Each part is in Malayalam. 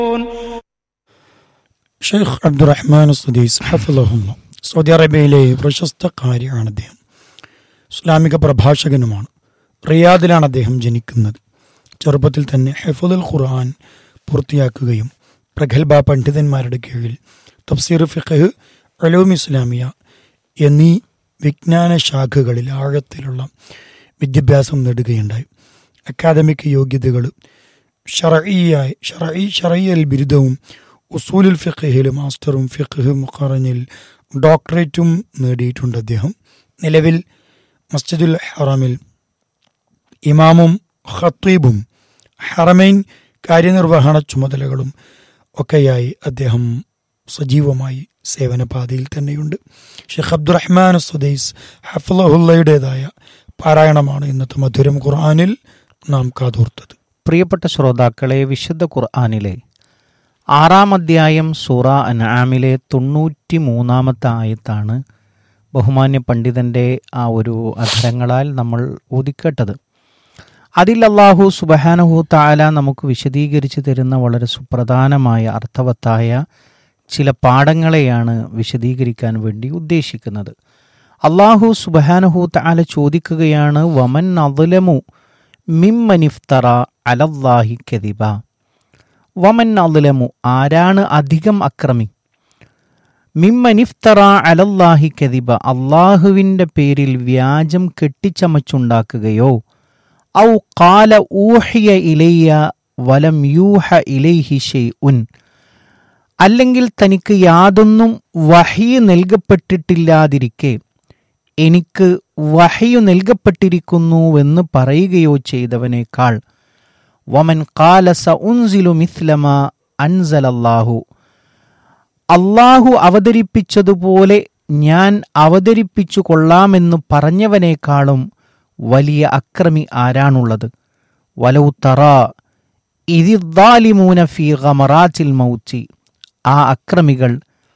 ഷെയ്ഖ് അബ്ദുറഹ്മാൻ സുദീസ് ഹഫിലഹുല്ല സൗദി അറേബ്യയിലെ പ്രശസ്ത കാര്യമാണ് അദ്ദേഹം ഇസ്ലാമിക പ്രഭാഷകനുമാണ് റിയാദിലാണ് അദ്ദേഹം ജനിക്കുന്നത് ചെറുപ്പത്തിൽ തന്നെ ഹെഫുദുൽ ഖുർആൻ പൂർത്തിയാക്കുകയും പ്രഗത്ഭ പണ്ഡിതന്മാരുടെ കീഴിൽ തഫ്സീർ ഫിഖ് അലൂം ഇസ്ലാമിയ എന്നീ വിജ്ഞാന ശാഖകളിൽ ആഴത്തിലുള്ള വിദ്യാഭ്യാസം നേടുകയുണ്ടായി അക്കാദമിക് യോഗ്യതകൾ ഷറഈയായി ഷറഈ ഷറഈൽ ബിരുദവും ഉസൂലുൽ ഫിഖഹിൽ മാസ്റ്ററും ഫിഖ് മുഖറനിൽ ഡോക്ടറേറ്റും നേടിയിട്ടുണ്ട് അദ്ദേഹം നിലവിൽ മസ്ജിദുൽ ഹറമിൽ ഇമാമും ഖത്തീബും ഹറമൈൻ കാര്യനിർവഹണ ചുമതലകളും ഒക്കെയായി അദ്ദേഹം സജീവമായി സേവനപാതയിൽ തന്നെയുണ്ട് ഷെയ്ഖ് അബ്ദുറഹ്മാൻ സുദൈസ് ഹഫ്ലഹുല്ലയുടേതായ പാരായണമാണ് ഇന്നത്തെ മധുരം ഖുർആാനിൽ നാം കാതോർത്തത് പ്രിയപ്പെട്ട ശ്രോതാക്കളെ വിശുദ്ധ ഖുർആാനിലെ ആറാം അധ്യായം സൂറ അൻആമിലെ തൊണ്ണൂറ്റി മൂന്നാമത്തെ ആയത്താണ് ബഹുമാന്യ പണ്ഡിതൻ്റെ ആ ഒരു അധരങ്ങളാൽ നമ്മൾ ഊതിക്കേട്ടത് അതിൽ അള്ളാഹു സുബഹാനഹു താല നമുക്ക് വിശദീകരിച്ച് തരുന്ന വളരെ സുപ്രധാനമായ അർത്ഥവത്തായ ചില പാഠങ്ങളെയാണ് വിശദീകരിക്കാൻ വേണ്ടി ഉദ്ദേശിക്കുന്നത് അള്ളാഹു സുബഹാനഹു താല ചോദിക്കുകയാണ് വമൻ അദുലമു മിമ്മനിഫ്തറ അലല്ലാഹി കദിബ വമൻ അദുലമു ആരാണ് അധികം അക്രമി മിമ്മനിഫ്തറ അലല്ലാഹി കദിബ അള്ളാഹുവിൻ്റെ പേരിൽ വ്യാജം കെട്ടിച്ചമച്ചുണ്ടാക്കുകയോ ഔ കാല ഊഹിയ ഇലയ്യ വലം യൂഹ ഇലൈഹി ഷെയ്ഉൻ അല്ലെങ്കിൽ തനിക്ക് യാതൊന്നും വഹിയ് നൽകപ്പെട്ടിട്ടില്ലാതിരിക്കെ എനിക്ക് വഹയു നൽകപ്പെട്ടിരിക്കുന്നുവെന്ന് പറയുകയോ ചെയ്തവനേക്കാൾ വമൻ കാലസ ഉൻസിലു മിസ്ലമ അൻസലല്ലാഹു അള്ളാഹു അവതരിപ്പിച്ചതുപോലെ ഞാൻ അവതരിപ്പിച്ചു കൊള്ളാമെന്ന് പറഞ്ഞവനേക്കാളും വലിയ അക്രമി ആരാണുള്ളത് വലൗ തറ ഇതിദ്ദാലിമൂന ഫീ ഗമറാച്ചിൽ മൗച്ചി ആ അക്രമികൾ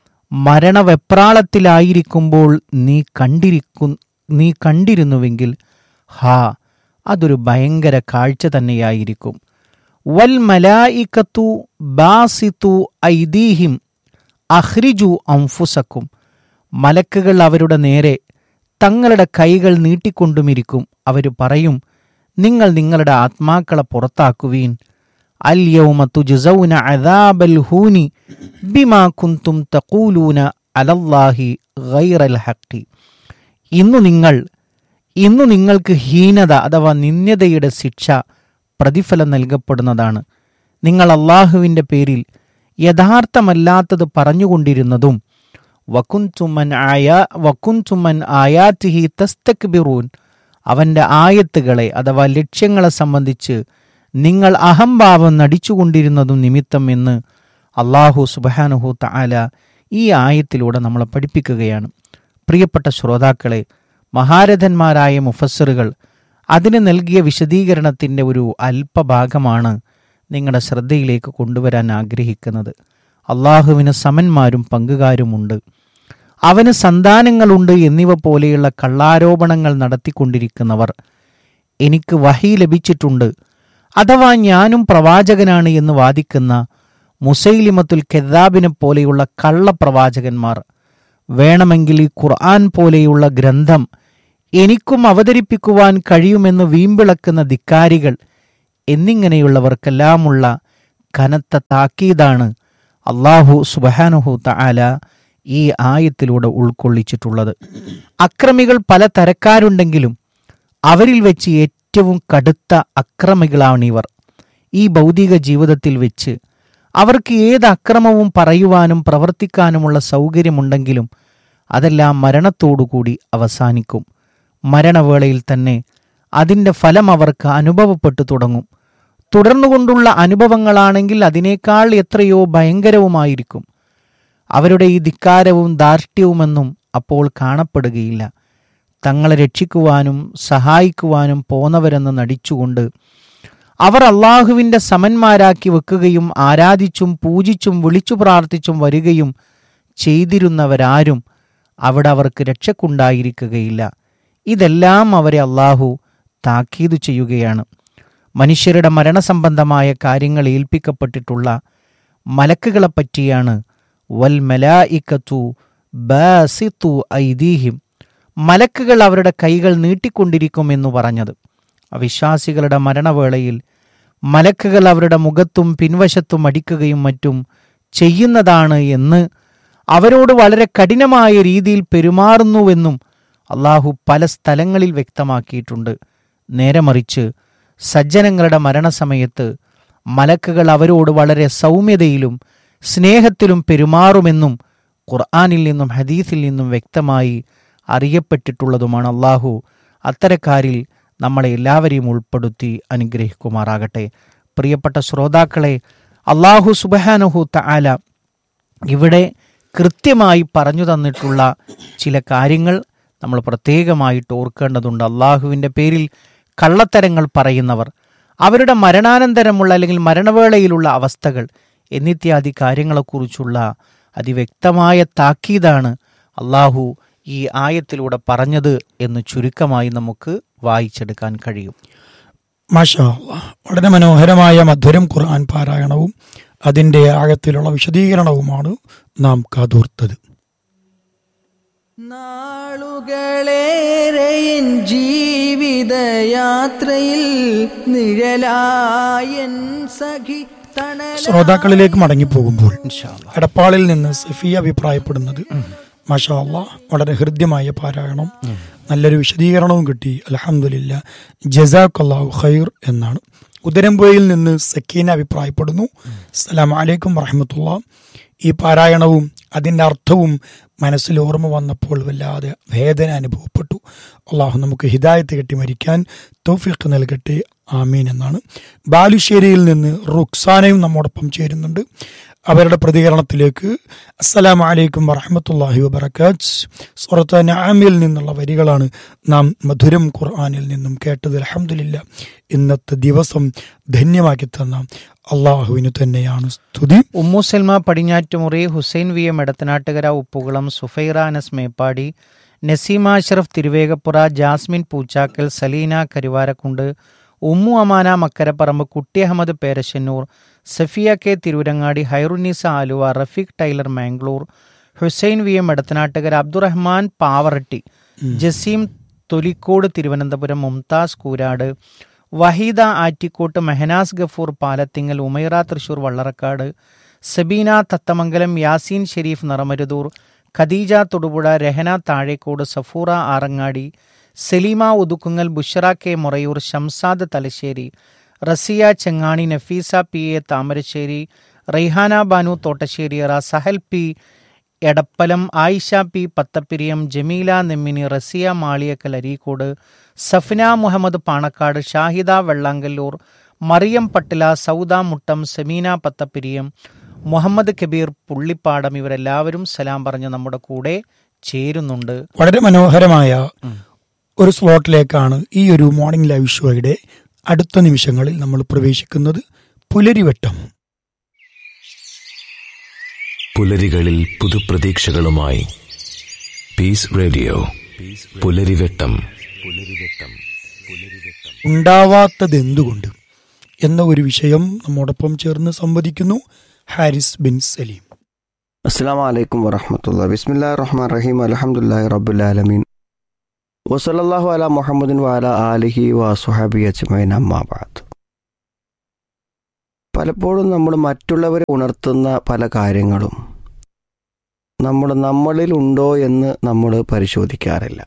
മരണവെപ്രാളത്തിലായിരിക്കുമ്പോൾ നീ കണ്ടിരിക്കു നീ കണ്ടിരുന്നുവെങ്കിൽ ഹാ അതൊരു ഭയങ്കര കാഴ്ച തന്നെയായിരിക്കും വൽ മലായിക്കത്തു ബാസിത്തു ഐദീഹിം അഹ്രിജു അംഫുസക്കും മലക്കുകൾ അവരുടെ നേരെ തങ്ങളുടെ കൈകൾ നീട്ടിക്കൊണ്ടുമിരിക്കും അവർ പറയും നിങ്ങൾ നിങ്ങളുടെ ആത്മാക്കളെ പുറത്താക്കുവീൻ അല്യൗമ തുജ്സൗന അദാബൽ ഹൂനി ബിമാ കുന്തും തഖൂലൂന അലല്ലാഹി ഗൈറൽ ഹക്കി ഇന്നു നിങ്ങൾ ഇന്നു നിങ്ങൾക്ക് ഹീനത അഥവാ നിന്ദ്യതയുടെ ശിക്ഷ പ്രതിഫലം നൽകപ്പെടുന്നതാണ് നിങ്ങൾ അള്ളാഹുവിൻ്റെ പേരിൽ യഥാർത്ഥമല്ലാത്തത് പറഞ്ഞുകൊണ്ടിരുന്നതും വക്കുൻതുമൻ ആയ വക്കുൻതുമൻ ആയാത്തിഹി തസ്തക്ബിറൂൻ അവൻ്റെ ആയത്തുകളെ അഥവാ ലക്ഷ്യങ്ങളെ സംബന്ധിച്ച് നിങ്ങൾ അഹംഭാവം നടിച്ചുകൊണ്ടിരുന്നതും നിമിത്തം എന്ന് അള്ളാഹു സുബാനുഹു താല ഈ ആയത്തിലൂടെ നമ്മളെ പഠിപ്പിക്കുകയാണ് പ്രിയപ്പെട്ട ശ്രോതാക്കളെ മഹാരഥന്മാരായ മുഫസ്സറുകൾ അതിന് നൽകിയ വിശദീകരണത്തിൻ്റെ ഒരു അല്പഭാഗമാണ് നിങ്ങളുടെ ശ്രദ്ധയിലേക്ക് കൊണ്ടുവരാൻ ആഗ്രഹിക്കുന്നത് അള്ളാഹുവിന് സമന്മാരും പങ്കുകാരുമുണ്ട് അവന് സന്താനങ്ങളുണ്ട് എന്നിവ പോലെയുള്ള കള്ളാരോപണങ്ങൾ നടത്തിക്കൊണ്ടിരിക്കുന്നവർ എനിക്ക് വഹി ലഭിച്ചിട്ടുണ്ട് അഥവാ ഞാനും പ്രവാചകനാണ് എന്ന് വാദിക്കുന്ന മുസൈലിമത്തുൽ കെദാബിനെ പോലെയുള്ള കള്ളപ്രവാചകന്മാർ വേണമെങ്കിൽ ഈ ഖുർആൻ പോലെയുള്ള ഗ്രന്ഥം എനിക്കും അവതരിപ്പിക്കുവാൻ കഴിയുമെന്ന് വീമ്പിളക്കുന്ന ധിക്കാരികൾ എന്നിങ്ങനെയുള്ളവർക്കെല്ലാമുള്ള കനത്ത താക്കീതാണ് അള്ളാഹു സുബഹാനുഹു തആല ഈ ആയത്തിലൂടെ ഉൾക്കൊള്ളിച്ചിട്ടുള്ളത് അക്രമികൾ പല തരക്കാരുണ്ടെങ്കിലും അവരിൽ വെച്ച് ഏറ്റവും കടുത്ത അക്രമികളാണിവർ ഈ ഭൗതിക ജീവിതത്തിൽ വെച്ച് അവർക്ക് ഏത് അക്രമവും പറയുവാനും പ്രവർത്തിക്കാനുമുള്ള സൗകര്യമുണ്ടെങ്കിലും അതെല്ലാം മരണത്തോടുകൂടി അവസാനിക്കും മരണവേളയിൽ തന്നെ അതിൻ്റെ ഫലം അവർക്ക് അനുഭവപ്പെട്ടു തുടങ്ങും തുടർന്നുകൊണ്ടുള്ള അനുഭവങ്ങളാണെങ്കിൽ അതിനേക്കാൾ എത്രയോ ഭയങ്കരവുമായിരിക്കും അവരുടെ ഈ ധിക്കാരവും ധാർഷ്ട്യവുമെന്നും അപ്പോൾ കാണപ്പെടുകയില്ല തങ്ങളെ രക്ഷിക്കുവാനും സഹായിക്കുവാനും പോന്നവരെന്ന് നടിച്ചുകൊണ്ട് അവർ അള്ളാഹുവിൻ്റെ സമന്മാരാക്കി വെക്കുകയും ആരാധിച്ചും പൂജിച്ചും വിളിച്ചു പ്രാർത്ഥിച്ചും വരികയും ചെയ്തിരുന്നവരാരും അവിടെ അവർക്ക് രക്ഷക്കുണ്ടായിരിക്കുകയില്ല ഇതെല്ലാം അവരെ അള്ളാഹു താക്കീതു ചെയ്യുകയാണ് മനുഷ്യരുടെ മരണസംബന്ധമായ കാര്യങ്ങൾ ഏൽപ്പിക്കപ്പെട്ടിട്ടുള്ള മലക്കുകളെ പറ്റിയാണ് വൽ മലായിക്കത്തു ബാസിത്തു ഐദീഹിം മലക്കുകൾ അവരുടെ കൈകൾ നീട്ടിക്കൊണ്ടിരിക്കുമെന്നു പറഞ്ഞത് അവിശ്വാസികളുടെ മരണവേളയിൽ മലക്കുകൾ അവരുടെ മുഖത്തും പിൻവശത്തും അടിക്കുകയും മറ്റും ചെയ്യുന്നതാണ് എന്ന് അവരോട് വളരെ കഠിനമായ രീതിയിൽ പെരുമാറുന്നുവെന്നും അള്ളാഹു പല സ്ഥലങ്ങളിൽ വ്യക്തമാക്കിയിട്ടുണ്ട് നേരെ മറിച്ച് സജ്ജനങ്ങളുടെ മരണസമയത്ത് മലക്കുകൾ അവരോട് വളരെ സൗമ്യതയിലും സ്നേഹത്തിലും പെരുമാറുമെന്നും ഖുർആാനിൽ നിന്നും ഹദീസിൽ നിന്നും വ്യക്തമായി അറിയപ്പെട്ടിട്ടുള്ളതുമാണ് അള്ളാഹു അത്തരക്കാരിൽ നമ്മളെ എല്ലാവരെയും ഉൾപ്പെടുത്തി അനുഗ്രഹിക്കുമാറാകട്ടെ പ്രിയപ്പെട്ട ശ്രോതാക്കളെ അള്ളാഹു സുബഹാനഹു തആല ഇവിടെ കൃത്യമായി പറഞ്ഞു തന്നിട്ടുള്ള ചില കാര്യങ്ങൾ നമ്മൾ പ്രത്യേകമായിട്ട് ഓർക്കേണ്ടതുണ്ട് അള്ളാഹുവിൻ്റെ പേരിൽ കള്ളത്തരങ്ങൾ പറയുന്നവർ അവരുടെ മരണാനന്തരമുള്ള അല്ലെങ്കിൽ മരണവേളയിലുള്ള അവസ്ഥകൾ എന്നിത്യാദി കാര്യങ്ങളെക്കുറിച്ചുള്ള അതിവ്യക്തമായ താക്കീതാണ് അള്ളാഹു ഈ ആയത്തിലൂടെ പറഞ്ഞത് എന്ന് ചുരുക്കമായി നമുക്ക് വായിച്ചെടുക്കാൻ കഴിയും മാഷാ അല്ലാ. വളരെ മനോഹരമായ മധുരം ഖുർആൻ പാരായണവും അതിൻ്റെ ആഴത്തിലുള്ള വിശദീകരണവുമാണ് നാം കാതോർത്തത് നാളുകളേറെയൻ ജീവിതയാത്രയിൽ നിഴലായൻ സഖി തണല ശ്രോതാക്കളിലേക്ക് മടങ്ങിപ്പോകുമ്പോൾ എടപ്പാളിൽ നിന്ന് സഫിയ അഭിപ്രായപ്പെടുന്നത് മാഷാ അല്ലാ വളരെ ഹൃദ്യമായ പാരായണം നല്ലൊരു വിശദീകരണവും കിട്ടി അലഹമുല്ല ജസാഖല്ലാഹു ഖൈർ എന്നാണ് ഉദരമ്പുഴയിൽ നിന്ന് സക്കീന അഭിപ്രായപ്പെടുന്നു അസ്സലാം വലൈക്കും വറഹമത്തുള്ള ഈ പാരായണവും അതിൻ്റെ അർത്ഥവും മനസ്സിൽ ഓർമ്മ വന്നപ്പോൾ വല്ലാതെ വേദന അനുഭവപ്പെട്ടു അള്ളാഹു നമുക്ക് ഹിദായത്ത് കെട്ടി മരിക്കാൻ തൗഫീഖ് നൽകട്ടെ ആമീൻ എന്നാണ് ബാലുശ്ശേരിയിൽ നിന്ന് റുക്സാനയും നമ്മോടൊപ്പം ചേരുന്നുണ്ട് അവരുടെ പ്രതികരണത്തിലേക്ക് അസ്സലാം വലൈക്കും വറഹമത്തല്ലാഹി വബർക്കാത്ത് സുറത്ത് നഅമിൽ നിന്നുള്ള വരികളാണ് നാം മധുരം ഖുർആനിൽ നിന്നും കേട്ടത് അലഹമില്ല ഇന്നത്തെ ദിവസം ധന്യമാക്കി തന്ന അള്ളാഹുവിന് തന്നെയാണ് സ്തുതി Ummu Salma Padinjattumuri Hussain V M Edathanattukara Uppukulam Sufaira Anas Meppadi Naseema Ashraf Thiruvegappura Jasmine Poochakkal Saleena Karuvarakundu Ummu Amana Makkaraparamba Kutty Ahammed Perassannur Safiya K Tirurangadi Hairunnisa Aluva Rafeeq tailor Mangalore Hussain V M Edathanattukara Abdurahman Pavaratty Jaseem Tholikode Thiruvananthapuram Mumtaz Koorad Waheeda Attikkot Mehnaz Gafoor Palathingal Umaira Thrissur Vallarakkad Sabeena Thathamangalam Yaseen Shareef Niramaruthur Khadeeja Thodupuzha Rahna Thazhekode Safoora Arangadi Saleema Uthukkungal Bushra K Morayur Shamsad Thalassery Rasiya Chengani Nafeesa P A Thamarassery Raihana Banu Thottasseriyara Sahal P Edapalam Ayisha P Pathappiriyam Jameela Nemmini Rasiya Maliyakkal Areekode Safna Muhammed Panakkad Shahida Vellangallur Mariyam Pattila Sauda Muttam Semeena Pathappiriyam Muhammed Kabeer Pullippadam ഇവരെല്ലാവരും സലാം പറഞ്ഞ് നമ്മുടെ കൂടെ ചേരുന്നുണ്ട് വളരെ മനോഹരമായ ഒരു സ്ലോട്ടിലേക്കാണ് ഈ ഒരു മോർണിംഗ് ലൈവ് ഷോയുടെ അടുത്ത നിമിഷങ്ങളിൽ നമ്മൾ പ്രവേശിക്കുന്നത് പുലരിവട്ടം പുലരികളിൽ പുതുപ്രതീക്ഷകളുമായി പീസ് റേഡിയോ പുലരിവെട്ടം പുലരിവെട്ടം പുലരിവെട്ടം ഉണ്ടാവാത്തതെന്തുകൊണ്ട് എന്ന ഒരു വിഷയം നമ്മോടൊപ്പം ചേർന്ന് സംവദിക്കുന്നു ഹാരിസ് ബിൻ സലീം അസ്സാം വലൈക്കും വറഹമത്തുള്ള ബിസ്മില്ലാ റഹ്മാൻ റഹീം അലഹമുല്ലാ റബുലാലമീൻ വസലല്ലാഹു അല മുഹമ്മദിൻ വാല ആലിഹി വസുഹാബി അജ്മൈൻ അമ്മാബാദ് പലപ്പോഴും നമ്മൾ മറ്റുള്ളവരെ ഉണർത്തുന്ന പല കാര്യങ്ങളും നമ്മൾ നമ്മളിൽ ഉണ്ടോ എന്ന് നമ്മൾ പരിശോധിക്കാറില്ല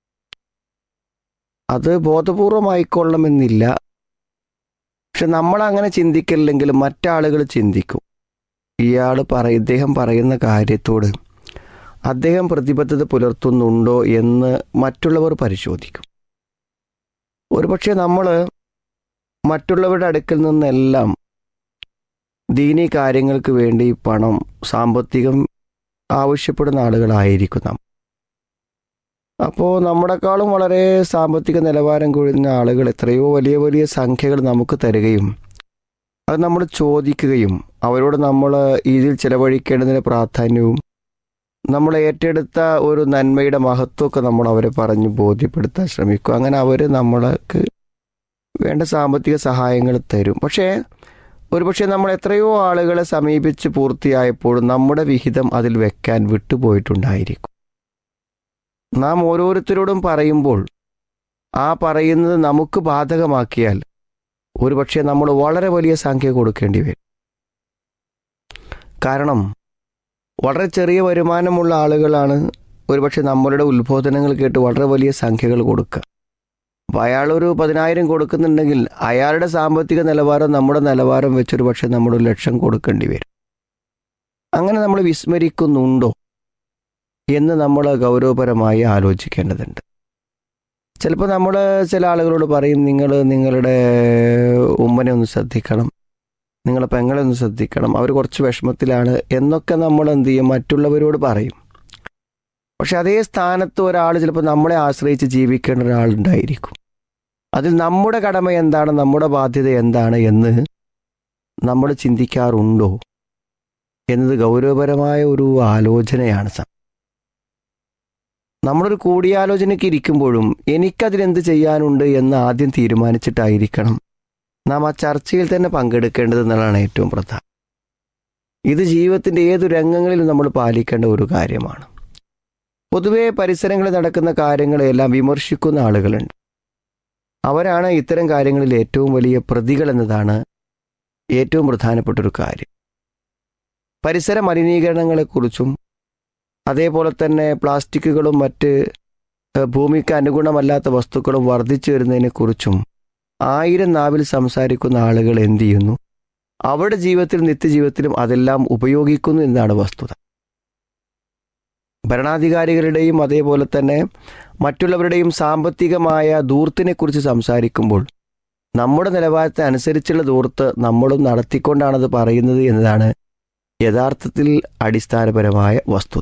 അത് ബോധപൂർവമായിക്കൊള്ളണമെന്നില്ല പക്ഷെ നമ്മൾ അങ്ങനെ ചിന്തിക്കില്ലെങ്കിൽ മറ്റാളുകൾ ചിന്തിക്കും ഇയാൾ പറ ഇദ്ദേഹം പറയുന്ന കാര്യത്തോട് അദ്ദേഹം പ്രതിബദ്ധത പുലർത്തുന്നുണ്ടോ എന്ന് മറ്റുള്ളവർ പരിശോധിക്കും ഒരുപക്ഷെ നമ്മൾ മറ്റുള്ളവരുടെ അടുക്കൽ നിന്നെല്ലാം ദീനീ കാര്യങ്ങൾക്ക് വേണ്ടി പണം സാമ്പത്തികം ആവശ്യപ്പെടുന്ന ആളുകളായിരിക്കും നാം അപ്പോൾ നമ്മളെക്കാളും വളരെ സാമ്പത്തിക നിലവാരം കുഴിഞ്ഞ ആളുകൾ എത്രയോ വലിയ വലിയ സംഖ്യകൾ നമുക്ക് തരികയും അത് നമ്മൾ ചോദിക്കുകയും അവരോട് നമ്മൾ ഇതിൽ ചിലവഴിക്കേണ്ടതിന് പ്രാധാന്യവും നമ്മൾ ഏറ്റെടുത്ത ഒരു നന്മയുടെ മഹത്വമൊക്കെ നമ്മൾ അവരെ പറഞ്ഞ് ബോധ്യപ്പെടുത്താൻ ശ്രമിക്കും അങ്ങനെ അവർ നമ്മൾക്ക് വേണ്ട സാമ്പത്തിക സഹായങ്ങൾ തരും പക്ഷേ ഒരുപക്ഷെ നമ്മൾ എത്രയോ ആളുകളെ സമീപിച്ച് പൂർത്തിയായപ്പോഴും നമ്മുടെ വിഹിതം അതിൽ വെക്കാൻ വിട്ടുപോയിട്ടുണ്ടായിരിക്കും നാം ഓരോരുത്തരോടും പറയുമ്പോൾ ആ പറയുന്നത് നമുക്ക് ബാധകമാക്കിയാൽ ഒരുപക്ഷെ നമ്മൾ വളരെ വലിയ സംഖ്യ കൊടുക്കേണ്ടി വരും കാരണം വളരെ ചെറിയ വരുമാനമുള്ള ആളുകളാണ് ഒരുപക്ഷെ നമ്മളുടെ ഉത്ബോധനങ്ങൾ കേട്ട് വളരെ വലിയ സംഖ്യകൾ കൊടുക്കുക അപ്പോൾ അയാളൊരു പതിനായിരം കൊടുക്കുന്നുണ്ടെങ്കിൽ അയാളുടെ സാമ്പത്തിക നിലവാരം നമ്മുടെ നിലവാരം വെച്ചൊരു പക്ഷേ നമ്മൾ ഒരു ലക്ഷം കൊടുക്കേണ്ടി വരും അങ്ങനെ നമ്മൾ വിസ്മരിക്കുന്നുണ്ടോ എന്ന് നമ്മൾ ഗൗരവപരമായി ആലോചിക്കേണ്ടതുണ്ട് ചിലപ്പോൾ നമ്മൾ ചില ആളുകളോട് പറയും നിങ്ങൾ നിങ്ങളുടെ ഉമ്മനെ ഒന്ന് ശ്രദ്ധിക്കണം നിങ്ങളെ പെങ്ങളെ ഒന്ന് ശ്രദ്ധിക്കണം അവർ കുറച്ച് വിഷമത്തിലാണ് എന്നൊക്കെ നമ്മൾ എന്ത് ചെയ്യും മറ്റുള്ളവരോട് പറയും പക്ഷെ അതേ സ്ഥാനത്ത് ഒരാൾ ചിലപ്പോൾ നമ്മളെ ആശ്രയിച്ച് ജീവിക്കേണ്ട ഒരാളുണ്ടായിരിക്കും അതിൽ നമ്മുടെ കടമ എന്താണ് നമ്മുടെ ബാധ്യത എന്താണ് എന്ന് നമ്മൾ ചിന്തിക്കാറുണ്ടോ എന്നത് ഗൗരവപരമായ ഒരു ആലോചനയാണ് സ നമ്മളൊരു കൂടിയാലോചനയ്ക്ക് ഇരിക്കുമ്പോഴും എനിക്കതിലെന്ത് ചെയ്യാനുണ്ട് എന്ന് ആദ്യം തീരുമാനിച്ചിട്ടായിരിക്കണം നാം ആ ചർച്ചയിൽ തന്നെ പങ്കെടുക്കേണ്ടത് എന്നുള്ളതാണ് ഏറ്റവും പ്രധാനം ഇത് ജീവിതത്തിൻ്റെ ഏതു രംഗങ്ങളിലും നമ്മൾ പാലിക്കേണ്ട ഒരു കാര്യമാണ് പൊതുവെ പരിസരങ്ങളിൽ നടക്കുന്ന കാര്യങ്ങളെല്ലാം വിമർശിക്കുന്ന ആളുകളുണ്ട് അവരാണ് ഇത്തരം കാര്യങ്ങളിൽ ഏറ്റവും വലിയ പ്രതികൾ എന്നതാണ് ഏറ്റവും പ്രധാനപ്പെട്ട ഒരു കാര്യം പരിസര മലിനീകരണങ്ങളെക്കുറിച്ചും അതേപോലെ തന്നെ പ്ലാസ്റ്റിക്കുകളും മറ്റ് ഏഹ്, ഭൂമിക്ക് അനുഗുണമല്ലാത്ത വസ്തുക്കളും വർദ്ധിച്ചു വരുന്നതിനെക്കുറിച്ചും ആയിരം നാവിൽ സംസാരിക്കുന്ന ആളുകൾ എന്ത് ചെയ്യുന്നു അവരുടെ ജീവിതത്തിൽ നിത്യജീവിതത്തിലും അതെല്ലാം ഉപയോഗിക്കുന്നു എന്നതാണ് വസ്തുത ഭരണാധികാരികളുടെയും അതേപോലെ തന്നെ മറ്റുള്ളവരുടെയും സാമ്പത്തികമായ ദൂർത്തിനെക്കുറിച്ച് സംസാരിക്കുമ്പോൾ നമ്മുടെ നിലവാരത്തെ അനുസരിച്ചുള്ള ദൂർത്ത് നമ്മളും നടത്തിക്കൊണ്ടാണത് പറയുന്നത് എന്നതാണ് യഥാർത്ഥത്തിൽ അടിസ്ഥാനപരമായ വസ്തുത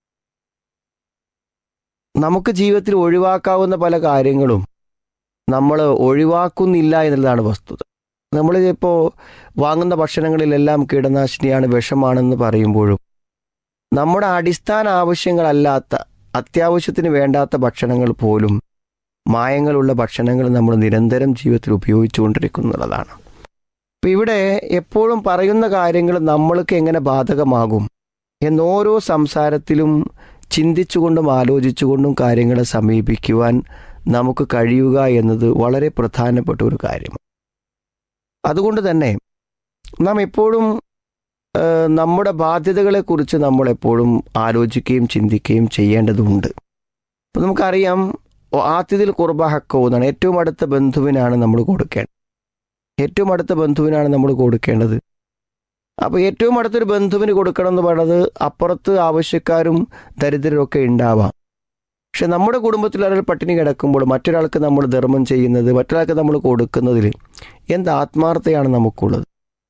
നമുക്ക് ജീവിതത്തിൽ ഒഴിവാക്കാവുന്ന പല കാര്യങ്ങളും നമ്മൾ ഒഴിവാക്കുന്നില്ല എന്നുള്ളതാണ് വസ്തുത നമ്മൾ ഇപ്പോൾ വാങ്ങുന്ന ഭക്ഷണങ്ങളിലെല്ലാം കീടനാശിനിയാണ് വിഷമാണെന്ന് പറയുമ്പോഴും നമ്മുടെ അടിസ്ഥാന ആവശ്യങ്ങളല്ലാത്ത അത്യാവശ്യത്തിന് വേണ്ടാത്ത ഭക്ഷണങ്ങൾ പോലും മായങ്ങളുള്ള ഭക്ഷണങ്ങൾ നമ്മൾ നിരന്തരം ജീവിതത്തിൽ ഉപയോഗിച്ചുകൊണ്ടിരിക്കുന്നതാണ് അപ്പം ഇവിടെ എപ്പോഴും പറയുന്ന കാര്യങ്ങൾ നമ്മൾക്ക് എങ്ങനെ ബാധകമാകും എന്നോരോ സംസാരത്തിലും ചിന്തിച്ചുകൊണ്ടും ആലോചിച്ചുകൊണ്ടും കാര്യങ്ങളെ സമീപിക്കുവാൻ നമുക്ക് കഴിയുക എന്നത് വളരെ പ്രധാനപ്പെട്ട ഒരു കാര്യമാണ് അതുകൊണ്ട് തന്നെ നാം എപ്പോഴും ഏഹ്, നമ്മുടെ ബാധ്യതകളെക്കുറിച്ച് നമ്മൾ എപ്പോഴും ആലോചിക്കുകയും ചിന്തിക്കുകയും ചെയ്യേണ്ടതുണ്ട് അപ്പോൾ നമുക്കറിയാം ഓ, ആദ്യത്തിൽ കുർബ ഹക്കോ എന്നാണ് ഏറ്റവും അടുത്ത ബന്ധുവിനാണ് നമ്മൾ കൊടുക്കേണ്ടത് ഏറ്റവും അടുത്ത ബന്ധുവിനാണ് നമ്മൾ കൊടുക്കേണ്ടത് അപ്പോൾ ഏറ്റവും അടുത്തൊരു ബന്ധുവിന് കൊടുക്കണം എന്ന് പറയുന്നത് അപ്പുറത്ത് ആവശ്യക്കാരും ദരിദ്രരും ഒക്കെ ഉണ്ടാവാം പക്ഷെ നമ്മുടെ കുടുംബത്തിൽ ഒരാൾ പട്ടിണി കിടക്കുമ്പോൾ മറ്റൊരാൾക്ക് നമ്മൾ ധർമ്മം ചെയ്യുന്നത് മറ്റൊരാൾക്ക് നമ്മൾ കൊടുക്കുന്നതിൽ എന്ത് ആത്മാർത്ഥതയാണ് നമുക്കുള്ളത്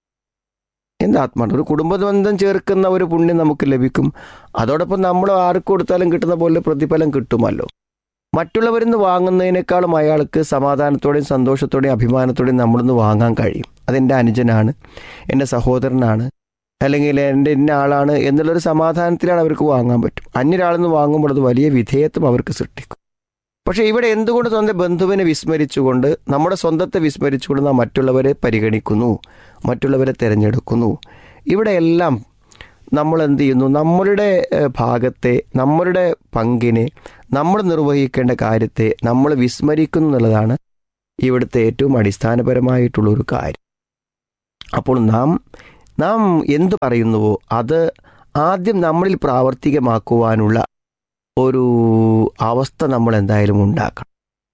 എന്ത് ആത്മാർത്ഥ ഒരു കുടുംബ ബന്ധം ചേർക്കുന്ന ഒരു പുണ്യം നമുക്ക് ലഭിക്കും അതോടൊപ്പം നമ്മൾ ആർക്ക് കൊടുത്താലും കിട്ടുന്ന പോലെ പ്രതിഫലം കിട്ടുമല്ലോ മറ്റുള്ളവരിൽ നിന്ന് വാങ്ങുന്നതിനേക്കാളും അയാൾക്ക് സമാധാനത്തോടെയും സന്തോഷത്തോടെയും അഭിമാനത്തോടെയും നമ്മളിന്ന് വാങ്ങാൻ കഴിയും അതെൻ്റെ അനുജനാണ് എൻ്റെ സഹോദരനാണ് അല്ലെങ്കിൽ എൻ്റെ ഇന്ന ആളാണ് എന്നുള്ളൊരു സമാധാനത്തിലാണ് അവർക്ക് വാങ്ങാൻ പറ്റും അന്യൊരാളിൽ നിന്ന് വാങ്ങുമ്പോൾ അത് വലിയ വിധേയത്വം അവർക്ക് സൃഷ്ടിക്കും പക്ഷേ ഇവിടെ എന്തുകൊണ്ട് സ്വന്തം ബന്ധുവിനെ വിസ്മരിച്ചുകൊണ്ട് നമ്മുടെ സ്വന്തത്തെ വിസ്മരിച്ചുകൊണ്ട് നാം മറ്റുള്ളവരെ പരിഗണിക്കുന്നു മറ്റുള്ളവരെ തിരഞ്ഞെടുക്കുന്നു ഇവിടെ എല്ലാം നമ്മൾ എന്ത് ചെയ്യുന്നു നമ്മളുടെ ഏഹ്, ഭാഗത്തെ നമ്മളുടെ പങ്കിനെ നമ്മൾ നിർവഹിക്കേണ്ട കാര്യത്തെ നമ്മൾ വിസ്മരിക്കുന്നു എന്നുള്ളതാണ് ഇവിടുത്തെ ഏറ്റവും അടിസ്ഥാനപരമായിട്ടുള്ള ഒരു കാര്യം അപ്പോൾ നാം നാം എന്ത് പറയുന്നുവോ അത് ആദ്യം നമ്മളിൽ പ്രാവർത്തികമാക്കുവാനുള്ള ഒരു അവസ്ഥ നമ്മൾ എന്തായാലും ഉണ്ടാക്കണം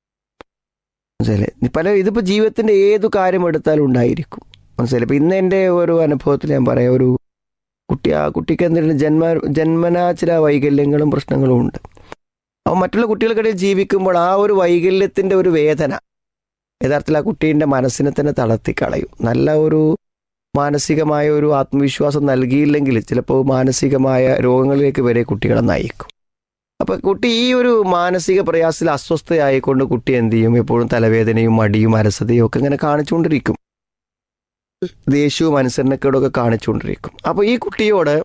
മനസ്സിലായില്ലേ പല ഇതിപ്പോൾ ജീവിതത്തിൻ്റെ ഏതു കാര്യം എടുത്താലും ഉണ്ടായിരിക്കും മനസ്സിലായി ഇപ്പം ഇന്ന് എൻ്റെ ഒരു അനുഭവത്തിൽ ഞാൻ പറയാം ഒരു കുട്ടി ആ കുട്ടിക്ക് എന്തെങ്കിലും ജന്മ ജന്മനാ ചില വൈകല്യങ്ങളും പ്രശ്നങ്ങളും ഉണ്ട് അപ്പോൾ മറ്റുള്ള കുട്ടികൾക്കിടയിൽ ജീവിക്കുമ്പോൾ ആ ഒരു വൈകല്യത്തിൻ്റെ ഒരു വേദന യഥാർത്ഥത്തിൽ ആ കുട്ടീൻ്റെ മനസ്സിനെ തന്നെ തളർത്തിക്കളയും നല്ല ഒരു മാനസികമായ ഒരു ആത്മവിശ്വാസം നൽകിയില്ലെങ്കിൽ ചിലപ്പോൾ മാനസികമായ രോഗങ്ങളിലേക്ക് വരെ കുട്ടികളെ നയിക്കും അപ്പോൾ കുട്ടി ഈ ഒരു മാനസിക പ്രയാസത്തിൽ അസ്വസ്ഥയായിക്കൊണ്ട് കുട്ടി എന്ത് ചെയ്യും എപ്പോഴും തലവേദനയും മടിയും അരസതയും ഒക്കെ ഇങ്ങനെ കാണിച്ചുകൊണ്ടിരിക്കും ദേഷ്യവും അനുസരണക്കേടൊക്കെ കാണിച്ചുകൊണ്ടിരിക്കും അപ്പോൾ ഈ കുട്ടിയോട്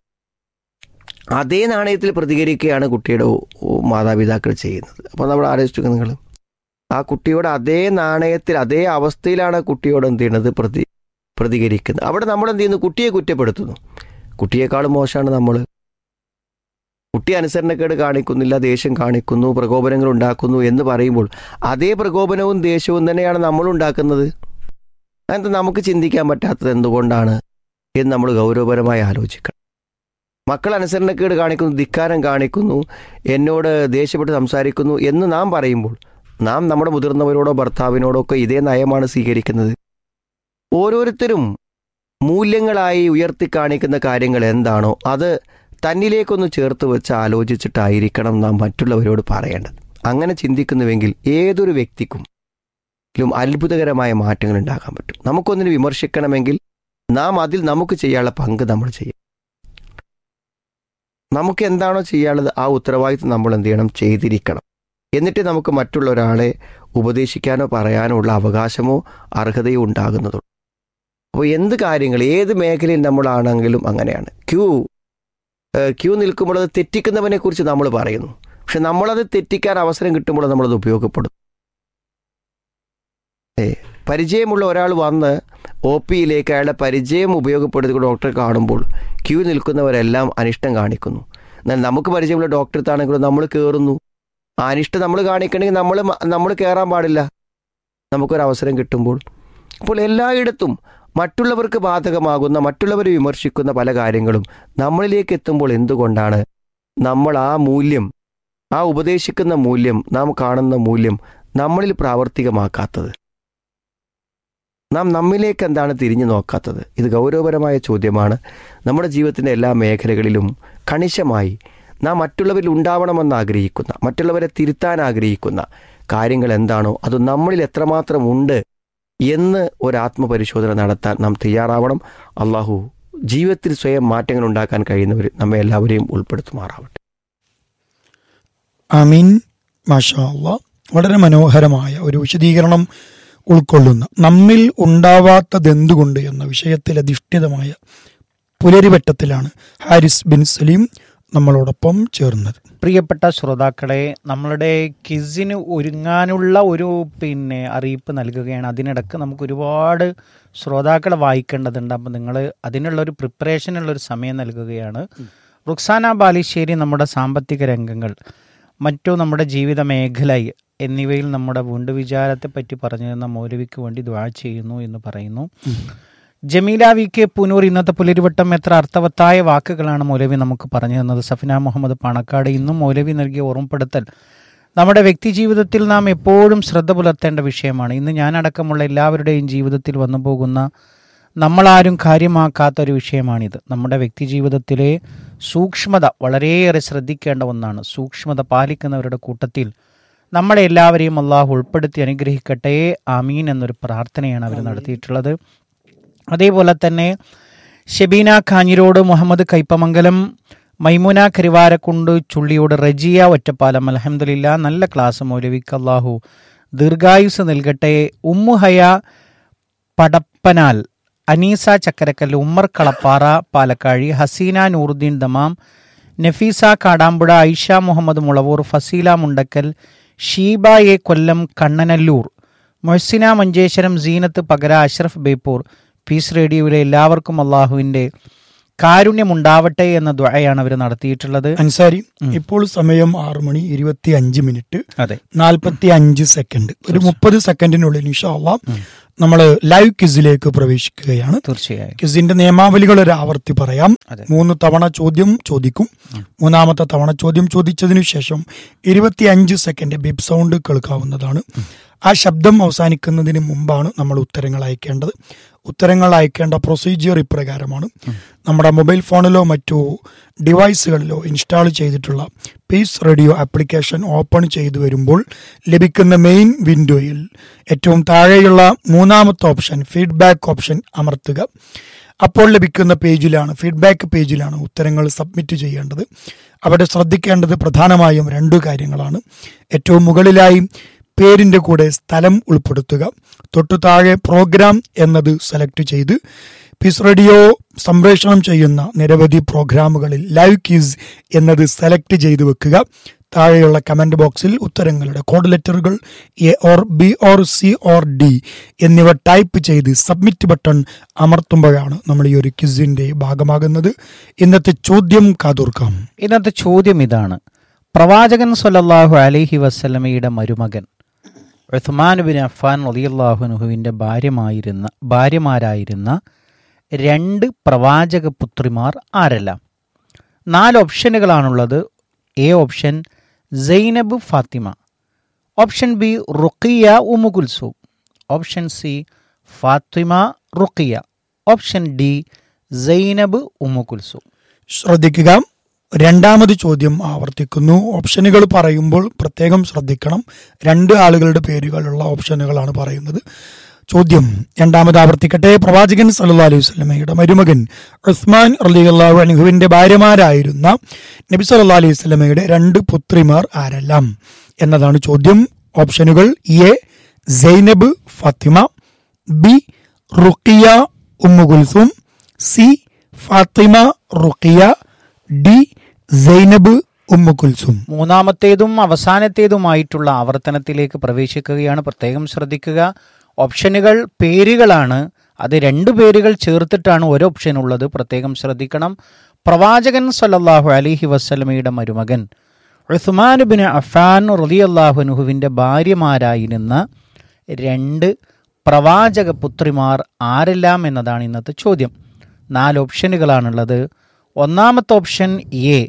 അതേ നാണയത്തിൽ പ്രതികരിക്കുകയാണ് കുട്ടിയുടെ ഓ- ഓ മാതാപിതാക്കൾ ചെയ്യുന്നത് അപ്പോൾ നമ്മൾ ആലോചിച്ചു നിങ്ങൾ ആ കുട്ടിയോട് അതേ നാണയത്തിൽ അതേ അവസ്ഥയിലാണ് കുട്ടിയോട് എന്ത് ചെയ്യുന്നത് പ്രതി പ്രതികരിക്കുന്നത് അവിടെ നമ്മൾ എന്ത് ചെയ്യുന്നു കുട്ടിയെ കുറ്റപ്പെടുത്തുന്നു കുട്ടിയെക്കാളും മോശമാണ് നമ്മൾ കുട്ടി അനുസരണക്കേട് കാണിക്കുന്നില്ല ദേഷ്യം കാണിക്കുന്നു പ്രകോപനങ്ങൾ ഉണ്ടാക്കുന്നു എന്ന് പറയുമ്പോൾ അതേ പ്രകോപനവും ദേഷ്യവും തന്നെയാണ് നമ്മൾ ഉണ്ടാക്കുന്നത് അതെന്താ നമുക്ക് ചിന്തിക്കാൻ പറ്റാത്തത് എന്തുകൊണ്ടാണ് എന്ന് നമ്മൾ ഗൗരവപരമായി ആലോചിക്കണം മക്കൾ അനുസരണക്കേട് കാണിക്കുന്നു ധിക്കാരം കാണിക്കുന്നു എന്നോട് ദേഷ്യപ്പെട്ട് സംസാരിക്കുന്നു എന്ന് നാം പറയുമ്പോൾ നാം നമ്മുടെ മുതിർന്നവരോടോ ഭർത്താവിനോടോ ഒക്കെ ഇതേ നയമാണ് സ്വീകരിക്കുന്നത് ഓരോരുത്തരും മൂല്യങ്ങളായി ഉയർത്തി കാണിക്കുന്ന കാര്യങ്ങൾ എന്താണോ അത് തന്നിലേക്കൊന്ന് ചേർത്ത് വെച്ച് ആലോചിച്ചിട്ടായിരിക്കണം നാം മറ്റുള്ളവരോട് പറയേണ്ടത് അങ്ങനെ ചിന്തിക്കുന്നുവെങ്കിൽ ഏതൊരു വ്യക്തിക്കും ലും അത്ഭുതകരമായ മാറ്റങ്ങൾ ഉണ്ടാക്കാൻ പറ്റും നമുക്കൊന്നിനെ വിമർശിക്കണമെങ്കിൽ നാം അതിൽ നമുക്ക് ചെയ്യാനുള്ള പങ്ക് നമ്മൾ ചെയ്യും നമുക്ക് എന്താണോ ചെയ്യാനുള്ളത് ആ ഉത്തരവാദിത്വം നമ്മൾ എന്ത് ചെയ്യണം ചെയ്തിരിക്കണം എന്നിട്ട് നമുക്ക് മറ്റുള്ള ഒരാളെ ഉപദേശിക്കാനോ പറയാനോ ഉള്ള അവകാശമോ അർഹതയോ ഉണ്ടാകുന്നതുള്ളൂ അപ്പോൾ എന്ത് കാര്യങ്ങൾ ഏത് മേഖലയിൽ നമ്മളാണെങ്കിലും അങ്ങനെയാണ് ക്യൂ ഏഹ് ക്യൂ നിൽക്കുമ്പോൾ അത് തെറ്റിക്കുന്നവനെ കുറിച്ച് നമ്മൾ പറയുന്നു പക്ഷെ നമ്മളത് തെറ്റിക്കാൻ അവസരം കിട്ടുമ്പോൾ നമ്മളത് ഉപയോഗപ്പെടും ഏ പരിചയമുള്ള ഒരാൾ വന്ന് ഒ പിയിലേക്ക് അയാളുടെ പരിചയം ഉപയോഗപ്പെടുത്തി ഡോക്ടറെ കാണുമ്പോൾ ക്യൂ നിൽക്കുന്നവരെല്ലാം അനിഷ്ടം കാണിക്കുന്നു എന്നാൽ നമുക്ക് പരിചയമുള്ള ഡോക്ടറെ താണെങ്കിലും നമ്മൾ കയറുന്നു ആ അനിഷ്ടം നമ്മൾ കാണിക്കണമെങ്കിൽ നമ്മൾ നമ്മൾ കയറാൻ പാടില്ല നമുക്കൊരു അവസരം കിട്ടുമ്പോൾ അപ്പോൾ എല്ലായിടത്തും മറ്റുള്ളവർക്ക് ബാധകമാകുന്ന മറ്റുള്ളവരെ വിമർശിക്കുന്ന പല കാര്യങ്ങളും നമ്മളിലേക്ക് എത്തുമ്പോൾ എന്തുകൊണ്ടാണ് നമ്മൾ ആ മൂല്യം ആ ഉപദേശിക്കുന്ന മൂല്യം നാം കാണുന്ന മൂല്യം നമ്മളിൽ പ്രാവർത്തികമാക്കാത്തത് നാം നമ്മിലേക്ക് എന്താണ് തിരിഞ്ഞു നോക്കാത്തത് ഇത് ഗൗരവപരമായ ചോദ്യമാണ് നമ്മുടെ ജീവിതത്തിൻ്റെ എല്ലാ മേഖലകളിലും കണിശമായി നാം മറ്റുള്ളവരിൽ ഉണ്ടാവണമെന്ന് ആഗ്രഹിക്കുന്ന മറ്റുള്ളവരെ തിരുത്താൻ ആഗ്രഹിക്കുന്ന കാര്യങ്ങൾ എന്താണോ അത് നമ്മളിൽ എത്രമാത്രം ഉണ്ട് എന്ന് ഒരു ആത്മപരിശോധന നടത്താൻ നാം തയ്യാറാവണം അള്ളാഹു ജീവിതത്തിൽ സ്വയം മാറ്റങ്ങൾ ഉണ്ടാക്കാൻ കഴിയുന്നവർ നമ്മെ എല്ലാവരെയും ഉൾപ്പെടുത്തുമാറാവട്ടെ അമീൻ മാഷാ അള്ളാ വളരെ മനോഹരമായ ഒരു വിശദീകരണം ഉൾക്കൊള്ളുന്ന നമ്മിൽ ഉണ്ടാവാത്തതെന്തുകൊണ്ട് എന്ന വിഷയത്തിൽ അധിഷ്ഠിതമായ പുലരിവട്ടത്തിലാണ് ഹാരിസ് ബിൻ സലീം നമ്മളോടൊപ്പം ചേർന്നത് പ്രിയപ്പെട്ട ശ്രോതാക്കളെ നമ്മളുടെ കിസിന് ഒരുങ്ങാനുള്ള ഒരു പിന്നെ അറിയിപ്പ് നൽകുകയാണ് അതിനിടക്ക് നമുക്ക് ഒരുപാട് ശ്രോതാക്കളെ വായിക്കേണ്ടതുണ്ട് അപ്പം നിങ്ങൾ അതിനുള്ള ഒരു പ്രിപ്പറേഷനുള്ള ഒരു സമയം നൽകുകയാണ് റുക്സാന ബാലിശ്ശേരി നമ്മുടെ സാമ്പത്തിക രംഗങ്ങൾ മറ്റു നമ്മുടെ ജീവിത മേഖല എന്നിവയിൽ നമ്മുടെ വീണ്ടു വിചാരത്തെ പറ്റി പറഞ്ഞു തന്ന മൗലവിക്ക് വേണ്ടി ദ്വാ ചെയ്യുന്നു എന്ന് പറയുന്നു ജമീല വി കെ പുനൂർ ഇന്നത്തെ പുലരിവട്ടം എത്ര അർത്ഥവത്തായ വാക്കുകളാണ് മൗലവി നമുക്ക് പറഞ്ഞു തന്നത് സഫിന മുഹമ്മദ് പാണക്കാട് ഇന്നും മൗലവി നൽകിയ ഓർമ്മപ്പെടുത്തൽ നമ്മുടെ വ്യക്തി ജീവിതത്തിൽ നാം എപ്പോഴും ശ്രദ്ധ പുലർത്തേണ്ട വിഷയമാണ് ഇന്ന് ഞാനടക്കമുള്ള എല്ലാവരുടെയും ജീവിതത്തിൽ വന്നു പോകുന്ന നമ്മളാരും കാര്യമാക്കാത്ത ഒരു വിഷയമാണിത് നമ്മുടെ വ്യക്തി ജീവിതത്തിലെ സൂക്ഷ്മത വളരെയേറെ ശ്രദ്ധിക്കേണ്ട ഒന്നാണ് സൂക്ഷ്മത പാലിക്കുന്നവരുടെ കൂട്ടത്തിൽ നമ്മളെ എല്ലാവരെയും അള്ളാഹു ഉൾപ്പെടുത്തി അനുഗ്രഹിക്കട്ടെ ആമീൻ എന്നൊരു പ്രാർത്ഥനയാണ് അവർ നടത്തിയിട്ടുള്ളത് അതേപോലെ തന്നെ ഷെബീന കാഞ്ഞിരോട് മുഹമ്മദ് കൈപ്പമംഗലം മൈമുന കരിവാരക്കുണ്ട് ചുള്ളിയോട് റജിയ ഒറ്റപ്പാലം അലഹമില്ല നല്ല ക്ലാസ് മൗലവിക്ക് അള്ളാഹു ദീർഘായുസ് നൽകട്ടെ Ummuhaya Padappanal Aneesa Chakkarakkal Ummer Kalappara Palakkazhi Haseena Nooruddeen Dammam Nafeesa Kadampuzha Aisha Muhammed Mulavoor Faseela Mundakkal Sheeba A Kollam Kannanallur Mohsina Manjeshwaram Seenath Pakara Ashraf Beypore Peace റേഡിയോയിലെ എല്ലാവർക്കും അള്ളാഹുവിൻ്റെ കാരുണ്യമുണ്ടാവട്ടെ എന്ന ദ്വയാണ് അവർ നടത്തിയിട്ടുള്ളത് അൻസാരി ഇപ്പോൾ സമയം ആറു മണി ഇരുപത്തി അഞ്ച് മിനിറ്റ് അതെ നാൽപ്പത്തി അഞ്ച് സെക്കൻഡ് ഒരു മുപ്പത് സെക്കൻഡിനുള്ളിൽ ഇൻഷാല്ല നമ്മൾ ലൈവ് ക്വിസിലേക്ക് പ്രവേശിക്കുകയാണ് തീർച്ചയായും ക്വിസിന്റെ നിയമാവലികൾ ഒരു ആവർത്തി പറയാം അതെ. മൂന്ന് തവണ ചോദ്യം ചോദിക്കും മൂന്നാമത്തെ തവണ ചോദ്യം ചോദിച്ചതിനു ശേഷം ഇരുപത്തിയഞ്ച് സെക്കൻഡ് ബിബ് സൗണ്ട് കേൾക്കാവുന്നതാണ് ആ ശബ്ദം അവസാനിക്കുന്നതിന് മുമ്പാണ് നമ്മൾ ഉത്തരങ്ങൾ അയക്കേണ്ടത് ഉത്തരങ്ങൾ അയക്കേണ്ട പ്രൊസീജിയർ ഇപ്രകാരമാണ് നമ്മുടെ മൊബൈൽ ഫോണിലോ മറ്റോ ഡിവൈസുകളിലോ ഇൻസ്റ്റാൾ ചെയ്തിട്ടുള്ള പീസ് റേഡിയോ ആപ്ലിക്കേഷൻ ഓപ്പൺ ചെയ്തു വരുമ്പോൾ ലഭിക്കുന്ന മെയിൻ വിൻഡോയിൽ ഏറ്റവും താഴെയുള്ള മൂന്നാമത്തെ ഓപ്ഷൻ ഫീഡ്ബാക്ക് ഓപ്ഷൻ അമർത്തുക അപ്പോൾ ലഭിക്കുന്ന പേജിലാണ് ഫീഡ്ബാക്ക് പേജിലാണ് ഉത്തരങ്ങൾ സബ്മിറ്റ് ചെയ്യേണ്ടത് അവിടെ ശ്രദ്ധിക്കേണ്ടത് പ്രധാനമായും രണ്ടു കാര്യങ്ങളാണ് ഏറ്റവും മുകളിലായി പേരിന്റെ കൂടെ സ്ഥലം ഉൾപ്പെടുത്തുക തൊട്ടു താഴെ പ്രോഗ്രാം എന്നത് സെലക്ട് ചെയ്ത് പീസ് റേഡിയോ സംപ്രേഷണം ചെയ്യുന്ന നിരവധി പ്രോഗ്രാമുകളിൽ ലൈവ് ക്യൂസ് എന്നത് സെലക്ട് ചെയ്തു വെക്കുക താഴെയുള്ള കമന്റ് ബോക്സിൽ ഉത്തരങ്ങളുടെ കോഡ് ലെറ്ററുകൾ A or B or C or D എന്നിവ ടൈപ്പ് ചെയ്ത് സബ്മിറ്റ് ബട്ടൺ അമർത്തുമ്പോഴാണ് നമ്മൾ ഈ ഒരു ക്വിസിന്റെ ഭാഗമാകുന്നത് ഇന്നത്തെ ചോദ്യം കാതോർക്കാം ഇന്നത്തെ ചോദ്യം ഇതാണ് പ്രവാചകൻ സല്ലല്ലാഹു അലൈഹി വസല്ലമയുടെ മരുമകൻ ഉസ്മാൻ ബിൻ അഫ്ഫാൻ റളിയല്ലാഹുനുഹുവിൻ്റെ ഭാര്യമായിരുന്ന ഭാര്യമാരായിരുന്ന രണ്ട് പ്രവാചക പുത്രിമാർ ആരെല്ലാം നാല് ഓപ്ഷനുകളാണുള്ളത് A option Zainab Fatima option B Ruqayya Ummu Kulsum option C Fatima Ruqayya option D Zainab Ummu Kulsum ശ്രദ്ധിക്കുക രണ്ടാമത് ചോദ്യം ആവർത്തിക്കുന്നു ഓപ്ഷനുകൾ പറയുമ്പോൾ പ്രത്യേകം ശ്രദ്ധിക്കണം രണ്ട് ആളുകളുടെ പേരുകളുള്ള ഓപ്ഷനുകളാണ് പറയുന്നത് ചോദ്യം രണ്ടാമത് ആവർത്തിക്കട്ടെ പ്രവാചകൻ സല്ലല്ലാഹു അലൈഹി വസല്ലമയുടെ മരുമകൻ ഉസ്മാൻ റളിയല്ലാഹു അൻഹുവിന്റെ ഭാര്യമാരായിരുന്ന നബി സല്ലല്ലാഹു അലൈഹി വസല്ലമയുടെ രണ്ട് പുത്രിമാർ ആരെല്ലാം എന്നതാണ് ചോദ്യം ഓപ്ഷനുകൾ A Zainab Fatima B Ruqayya Ummu Kulsum C Fatima Ruqayya D Zainab Ummu Kulsum മൂന്നാമത്തേതും അവസാനത്തേതുമായിട്ടുള്ള ആവർത്തനത്തിലേക്ക് പ്രവേശിക്കുകയാണ് പ്രത്യേകം ശ്രദ്ധിക്കുക ഓപ്ഷനുകൾ പേരുകളാണ് അത് രണ്ട് പേരുകൾ ചേർത്തിട്ടാണ് ഒരു ഓപ്ഷൻ ഉള്ളത് പ്രത്യേകം ശ്രദ്ധിക്കണം പ്രവാചകൻ സല്ലല്ലാഹു അലൈഹി വസ്ലമയുടെ മരുമകൻ ഉസ്മാൻ ബിൻ അഫാൻ റലിയല്ലാഹുനുഹുവിൻ്റെ ഭാര്യമാരായിരുന്ന രണ്ട് പ്രവാചക പുത്രിമാർ ആരെല്ലാം എന്നതാണ് ഇന്നത്തെ ചോദ്യം നാല് ഓപ്ഷനുകളാണുള്ളത് ഒന്നാമത്തെ option A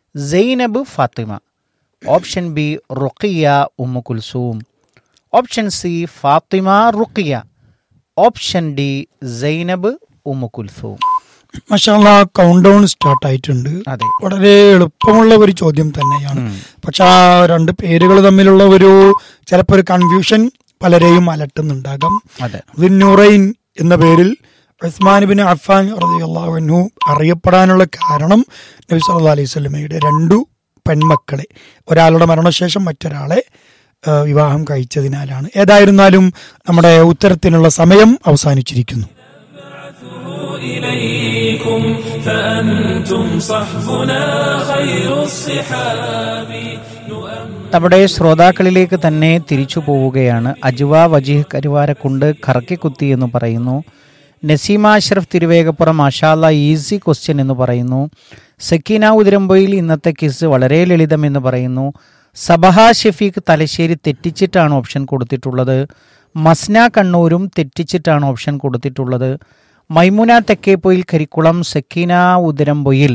Zainab Fatima option B Ruqayya Ummu Kulsum option C Fatima Ruqayya option D Zainab Ummu Kulsum മഷാല്ല കൗണ്ട് ഡൗൺ സ്റ്റാർട്ട് ആയിട്ടുണ്ട് അതെ വളരെ എളുപ്പമുള്ള ഒരു ചോദ്യം തന്നെയാണ് പക്ഷെ ആ രണ്ട് പേരുകൾ തമ്മിലുള്ള ഒരു ചിലപ്പോൾ ഒരു കൺഫ്യൂഷൻ പലരെയും അലട്ടുന്നുണ്ടാകാം അതെ വിന്നുറൈൻ എന്ന പേരിൽ ഉസ്മാൻ ബിൻ അഫാൻ റളിയല്ലാഹു അൻഹു അറിയപ്പെടാനുള്ള കാരണം നബി സല്ലല്ലാഹു അലൈഹി വസല്ലമയുടെ രണ്ടു പെൺമക്കളെ ഒരാളുടെ മരണശേഷം മറ്റൊരാളെ ആ, വിവാഹം കഴിച്ചതിനാലാണ് ഏതായിരുന്നാലും നമ്മുടെ ഉത്തരത്തിനുള്ള സമയം അവസാനിച്ചിരിക്കുന്നു إليكم فأنتم صحبنا خير الصحاب നമ്മുടെ ശ്രോതാക്കളിലേക്ക് തന്നെ തിരിച്ചു പോവുകയാണ് അജ്വ വജീഹ് കരുവാരക്കുണ്ട് കറക്കിക്കുത്തി എന്ന് പറയുന്നു നസീമ അഷ്റഫ് തിരുവേഗപ്പുറം മാഷാല്ല ഈസി ക്വസ്റ്റ്യൻ എന്ന് പറയുന്നു സക്കീന ഉതിരമ്പൊയിൽ ഇന്നത്തെ കിസ് വളരെ ലളിതം എന്ന് പറയുന്നു സബഹ ഷെഫീഖ് തലശ്ശേരി തെറ്റിച്ചിട്ടാണ് ഓപ്ഷൻ കൊടുത്തിട്ടുള്ളത് മസ്ന കണ്ണൂരും തെറ്റിച്ചിട്ടാണ് ഓപ്ഷൻ കൊടുത്തിട്ടുള്ളത് മൈമുന തെക്കേപ്പൊയിൽ കരിക്കുളം സക്കീന ഉതിരമ്പൊയിൽ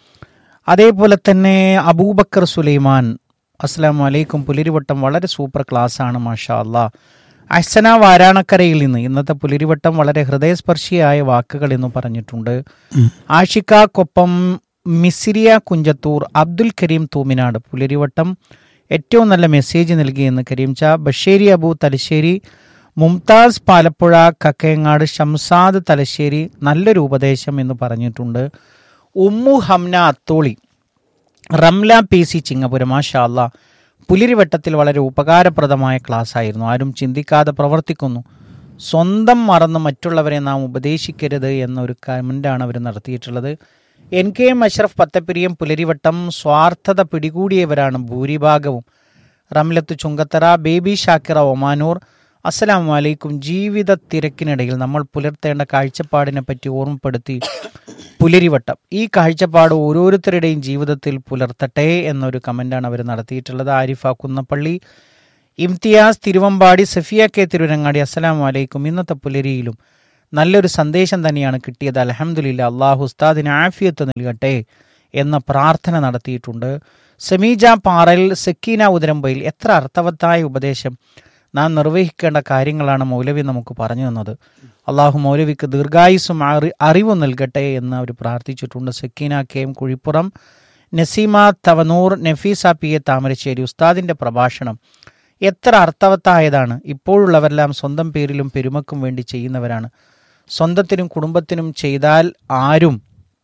അതേപോലെ തന്നെ അബൂബക്കർ സുലൈമാൻ അസ്സാം വലൈക്കും പുലരിവട്ടം വളരെ സൂപ്പർ ക്ലാസ് ആണ് മാഷാ അല്ലാ അഹ്സന വാരാണക്കരയിൽ നിന്ന് ഇന്നത്തെ പുലരിവട്ടം വളരെ ഹൃദയസ്പർശിയായ വാക്കുകൾ എന്ന് പറഞ്ഞിട്ടുണ്ട് ആഷിക്കാക്കൊപ്പം മിസിരിയ കുഞ്ചത്തൂർ അബ്ദുൽ കരീം തൂമിനാട് പുലരിവട്ടം ഏറ്റവും നല്ല മെസ്സേജ് നൽകിയെന്ന് കരീം ചാ ബഷേരി അബു തലശ്ശേരി മുംതാസ് പാലപ്പുഴ കക്കയങ്ങാട് ഷംസാദ് തലശ്ശേരി നല്ലൊരു ഉപദേശം എന്ന് പറഞ്ഞിട്ടുണ്ട് ഉമ്മു ഹംന അത്തോളി റംല പി സി ചിങ്ങപുരം മാഷാല്ല പുലിരിവട്ടത്തിൽ വളരെ ഉപകാരപ്രദമായ ക്ലാസ് ആയിരുന്നു ആരും ചിന്തിക്കാതെ പ്രവർത്തിക്കുന്നു സ്വന്തം മറന്ന് മറ്റുള്ളവരെ നാം ഉപദേശിക്കരുത് എന്നൊരു കമൻ്റാണ് അവർ നടത്തിയിട്ടുള്ളത് N K M Ashraf Pathappiriyam Pularivattam സ്വാർത്ഥത പിടികൂടിയവരാണ് ഭൂരിഭാഗവും റംലത്ത് ചുങ്കത്തറ ബേബി ഷാക്കിറ ഒമാനൂർ അസ്സലാമു അലൈക്കും ജീവിത തിരക്കിനിടയിൽ നമ്മൾ പുലർത്തേണ്ട കാഴ്ചപ്പാടിനെ പറ്റി ഓർമ്മപ്പെടുത്തി പുലരിവട്ടം ഈ കാഴ്ചപ്പാട് ഓരോരുത്തരുടെയും ജീവിതത്തിൽ പുലർത്തട്ടെ എന്നൊരു കമൻ്റാണ് അവർ നടത്തിയിട്ടുള്ളത് ആരിഫ കുന്നപ്പള്ളി ഇംതിയാസ് തിരുവമ്പാടി സഫിയ കെ തിരുവരങ്ങാടി അസ്സലാമു അലൈക്കും ഇന്നത്തെ പുലരിയിലും നല്ലൊരു സന്ദേശം തന്നെയാണ് കിട്ടിയത് അലഹമുല്ല അള്ളാഹു ഉസ്താദിന് ആഫിയത്ത് നൽകട്ടെ എന്ന പ്രാർത്ഥന നടത്തിയിട്ടുണ്ട് സമീജ പാറൽ സക്കീന ഉദരമ്പയിൽ എത്ര അർത്ഥവത്തായ ഉപദേശം നാം നിർവഹിക്കേണ്ട കാര്യങ്ങളാണ് മൗലവി നമുക്ക് പറഞ്ഞു തന്നത് അള്ളാഹു മൗലവിക്ക് ദീർഘായുസും അറി അറിവും നൽകട്ടെ എന്ന് അവർ പ്രാർത്ഥിച്ചിട്ടുണ്ട് Sakeena K M Kuzhippuram Naseema Thavanur Nafeesa P A Thamarassery ഉസ്താദിൻ്റെ പ്രഭാഷണം എത്ര അർത്ഥവത്തായതാണ് ഇപ്പോഴുള്ളവരെല്ലാം സ്വന്തം പേരിലും പെരുമക്കും വേണ്ടി ചെയ്യുന്നവരാണ് സ്വന്തത്തിനും കുടുംബത്തിനും ചെയ്താൽ ആരും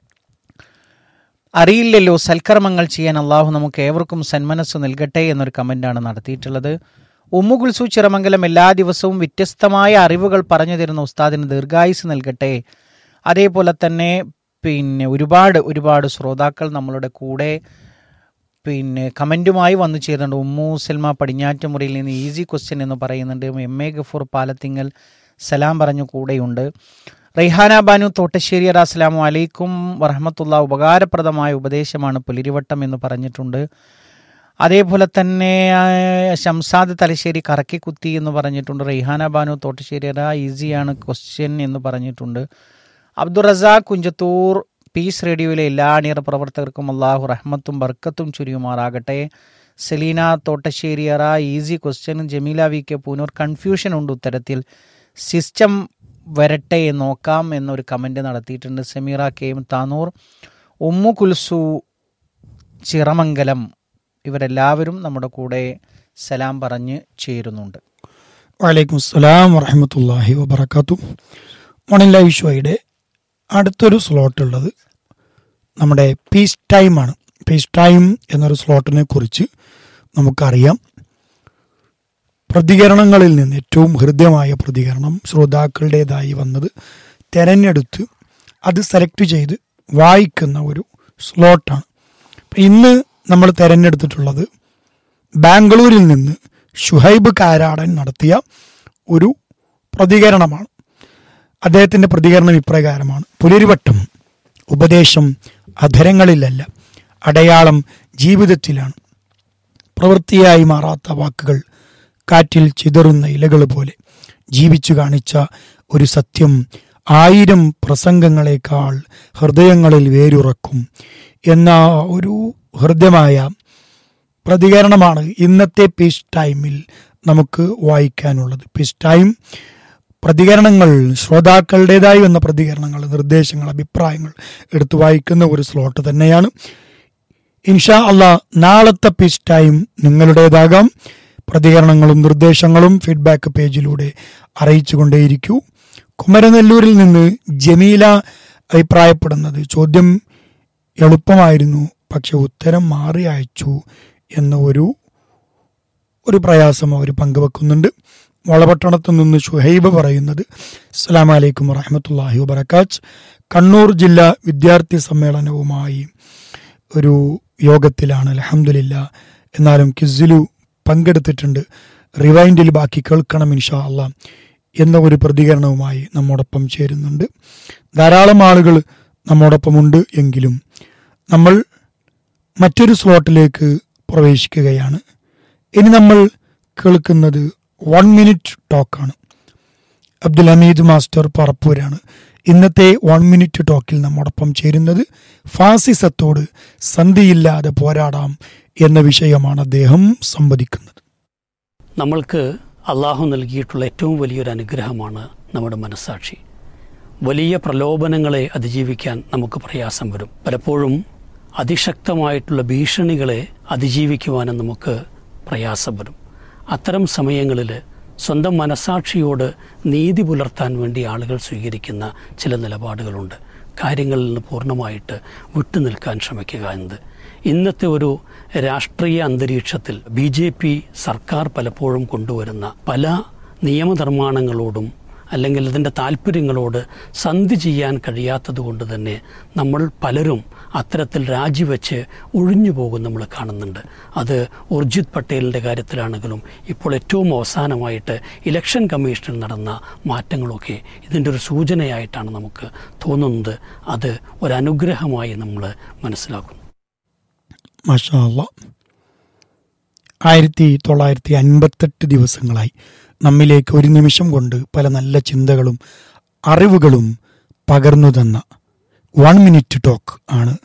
അറിയില്ലല്ലോ സൽക്കർമ്മങ്ങൾ ചെയ്യാൻ അള്ളാഹു നമുക്ക് ഏവർക്കും സന്മനസ് നൽകട്ടെ എന്നൊരു കമൻ്റാണ് നടത്തിയിട്ടുള്ളത് ഉമ്മുകുൽസു ചിറമംഗലം എല്ലാ ദിവസവും വ്യത്യസ്തമായ അറിവുകൾ പറഞ്ഞു തരുന്ന ഉസ്താദിന് ദീർഘായുസ് നൽകട്ടെ അതേപോലെ തന്നെ പിന്നെ ഒരുപാട് ഒരുപാട് ശ്രോതാക്കൾ നമ്മളുടെ കൂടെ പിന്നെ കമൻറ്റുമായി വന്നു ചേരുന്നുണ്ട് ഉമ്മു സൽമ പടിഞ്ഞാറ്റുമുറിയിൽ നിന്ന് ഈസി ക്വസ്റ്റ്യൻ എന്ന് പറയുന്നുണ്ട് എം എ ഗഫൂർ പാലത്തിങ്ങൽ സലാം പറഞ്ഞു കൂടെയുണ്ട് റൈഹാന ബാനു തോട്ടശ്ശേരി അസ്സലാമു അലൈക്കും വറഹമത്തുള്ള ഉപകാരപ്രദമായ ഉപദേശമാണ് പുലിരിവട്ടം എന്ന് പറഞ്ഞിട്ടുണ്ട് അതേപോലെ തന്നെ ആ, ശംസാദ് തലശ്ശേരി കറക്കി കുത്തി എന്ന് പറഞ്ഞിട്ടുണ്ട് റെയ്ഹാന ബാനു തോട്ടശ്ശേരി അതാ ഈസിയാണ് ക്വസ്റ്റ്യൻ എന്ന് പറഞ്ഞിട്ടുണ്ട് അബ്ദുൾ റസാഖ് കുഞ്ചത്തൂർ പീസ് റേഡിയോയിലെ എല്ലാ അണിയറ പ്രവർത്തകർക്കും അള്ളാഹു റഹ്മത്തും ബർക്കത്തും ചുരിയുമാറാകട്ടെ സെലീന തോട്ടശ്ശേരി അറ easy question Jameela V K Poonoor confusion ഉണ്ട് ഉത്തരത്തിൽ സിസ്റ്റം വരട്ടെ നോക്കാം എന്നൊരു കമൻറ്റ് നടത്തിയിട്ടുണ്ട് സമീറ കെ എം താനൂർ ഉമ്മു കുൽസു ചിറമംഗലം ഇവരെല്ലാവരും നമ്മുടെ കൂടെ സലാം പറഞ്ഞ് ചേരുന്നുണ്ട് വലൈക്കും അസ്സലാം വറഹമത്തല്ലാഹി വബർക്കാത്തു മോർണിംഗ് ലൈവ് ഷോയുടെ അടുത്തൊരു സ്ലോട്ട് ഉള്ളത് നമ്മുടെ പീസ് ടൈമാണ് പീസ് ടൈം എന്നൊരു സ്ലോട്ടിനെ കുറിച്ച് നമുക്കറിയാം പ്രതികരണങ്ങളിൽ നിന്ന് ഏറ്റവും ഹൃദ്യമായ പ്രതികരണം ശ്രോതാക്കളുടേതായി വന്നത് തെരഞ്ഞെടുത്ത് അത് സെലക്ട് ചെയ്ത് വായിക്കുന്ന ഒരു സ്ലോട്ടാണ് അപ്പം ഇന്ന് നമ്മൾ തെരഞ്ഞെടുത്തിട്ടുള്ളത് ബാംഗ്ലൂരിൽ നിന്ന് ഷുഹൈബ് കാരാടൻ നടത്തിയ ഒരു പ്രതികരണമാണ് അദ്ദേഹത്തിൻ്റെ പ്രതികരണം ഇപ്രകാരമാണ് പുലരിവട്ടം ഉപദേശം അധരങ്ങളിലല്ല അടയാളം ജീവിതത്തിലാണ് പ്രവൃത്തിയായി മാറാത്ത വാക്കുകൾ കാറ്റിൽ ചിതറുന്ന ഇലകൾ പോലെ ജീവിച്ചു കാണിച്ച ഒരു സത്യം ആയിരം പ്രസംഗങ്ങളെക്കാൾ ഹൃദയങ്ങളിൽ വേരുറക്കും എന്ന ഒരു ഹൃദ്യമായ പ്രതികരണമാണ് ഇന്നത്തെ പീസ് ടൈമിൽ നമുക്ക് വായിക്കാനുള്ളത് പീസ് ടൈം പ്രതികരണങ്ങൾ ശ്രോതാക്കളുടേതായി വന്ന പ്രതികരണങ്ങൾ നിർദ്ദേശങ്ങൾ അഭിപ്രായങ്ങൾ എടുത്തു വായിക്കുന്ന ഒരു സ്ലോട്ട് തന്നെയാണ് ഇൻഷാ അള്ളാ നാളത്തെ പീസ് ടൈം നിങ്ങളുടേതാകാം പ്രതികരണങ്ങളും നിർദ്ദേശങ്ങളും ഫീഡ്ബാക്ക് പേജിലൂടെ അറിയിച്ചുകൊണ്ടേയിരിക്കൂ കുമരനെല്ലൂരിൽ നിന്ന് ജമീല അഭിപ്രായപ്പെടുന്നത് ചോദ്യം എളുപ്പമായിരുന്നു പക്ഷെ ഉത്തരം മാറി അയച്ചു എന്ന ഒരു ഒരു പ്രയാസം അവർ പങ്കുവെക്കുന്നുണ്ട് വളപട്ടണത്ത് നിന്ന് ഷുഹൈബ് പറയുന്നത് അസ്സലാമു അലൈക്കും വറഹമത്തല്ലാഹി വബർക്കാത്ത് കണ്ണൂർ ജില്ലാ വിദ്യാർത്ഥി സമ്മേളനവുമായി ഒരു യോഗത്തിലാണ് അലഹമില്ല എന്നാലും കിസിലു പങ്കെടുത്തിട്ടുണ്ട് റിവൈൻഡിൽ ബാക്കി കേൾക്കണം ഇൻഷാ അള്ളാ എന്ന ഒരു പ്രതികരണവുമായി നമ്മോടൊപ്പം ചേരുന്നുണ്ട് ധാരാളം ആളുകൾ നമ്മോടൊപ്പമുണ്ട് എങ്കിലും നമ്മൾ മറ്റൊരു സ്ലോട്ടിലേക്ക് പ്രവേശിക്കുകയാണ് ഇനി നമ്മൾ കേൾക്കുന്നത് വൺ മിനിറ്റ് ടോക്കാണ് അബ്ദുൽ ഹമീദ് മാസ്റ്റർ പറപ്പൂരാണ് ഇന്നത്തെ വൺ മിനിറ്റ് ടോക്കിൽ നമ്മോടൊപ്പം ചേരുന്നത് ഫാസിസത്തോട് സന്ധിയില്ലാതെ പോരാടാം എന്ന വിഷയമാണ് അദ്ദേഹം സംവദിക്കുന്നത് നമ്മൾക്ക് അള്ളാഹു നൽകിയിട്ടുള്ള ഏറ്റവും വലിയൊരു അനുഗ്രഹമാണ് നമ്മുടെ മനസ്സാക്ഷി വലിയ പ്രലോഭനങ്ങളെ അതിജീവിക്കാൻ നമുക്ക് പ്രയാസം വരും പലപ്പോഴും അതിശക്തമായിട്ടുള്ള ഭീഷണികളെ അതിജീവിക്കുവാനും നമുക്ക് പ്രയാസം വരും അത്തരം സമയങ്ങളിൽ സ്വന്തം മനസാക്ഷിയോട് നീതി പുലർത്താൻ വേണ്ടി ആളുകൾ സ്വീകരിക്കുന്ന ചില നിലപാടുകളുണ്ട് കാര്യങ്ങളിൽ നിന്ന് പൂർണ്ണമായിട്ട് വിട്ടുനിൽക്കാൻ ശ്രമിക്കുക എന്നത് ഇന്നത്തെ ഒരു രാഷ്ട്രീയ അന്തരീക്ഷത്തിൽ ബി ജെ പി സർക്കാർ പലപ്പോഴും കൊണ്ടുവരുന്ന പല നിയമനിർമ്മാണങ്ങളോടും അല്ലെങ്കിൽ അതിൻ്റെ താല്പര്യങ്ങളോട് സന്ധി ചെയ്യാൻ കഴിയാത്തത് കൊണ്ട് തന്നെ നമ്മൾ പലരും അത്തരത്തിൽ രാജിവെച്ച് ഒഴിഞ്ഞു പോകും നമ്മൾ കാണുന്നുണ്ട് അത് ഉർജിത് പട്ടേലിൻ്റെ കാര്യത്തിലാണെങ്കിലും ഇപ്പോൾ ഏറ്റവും അവസാനമായിട്ട് ഇലക്ഷൻ കമ്മീഷനിൽ നടന്ന മാറ്റങ്ങളൊക്കെ ഇതിൻ്റെ ഒരു സൂചനയായിട്ടാണ് നമുക്ക് തോന്നുന്നത് അത് ഒരനുഗ്രഹമായി നമ്മൾ മനസ്സിലാക്കുന്നു മാഷാ അള്ളാ ആയിരത്തി തൊള്ളായിരത്തി അൻപത്തെട്ട് ദിവസങ്ങളായി നമ്മിലേക്ക് ഒരു നിമിഷം കൊണ്ട് പല നല്ല ചിന്തകളും അറിവുകളും പകർന്നു തന്ന വൺ മിനിറ്റ് ടോക്ക് ആണ്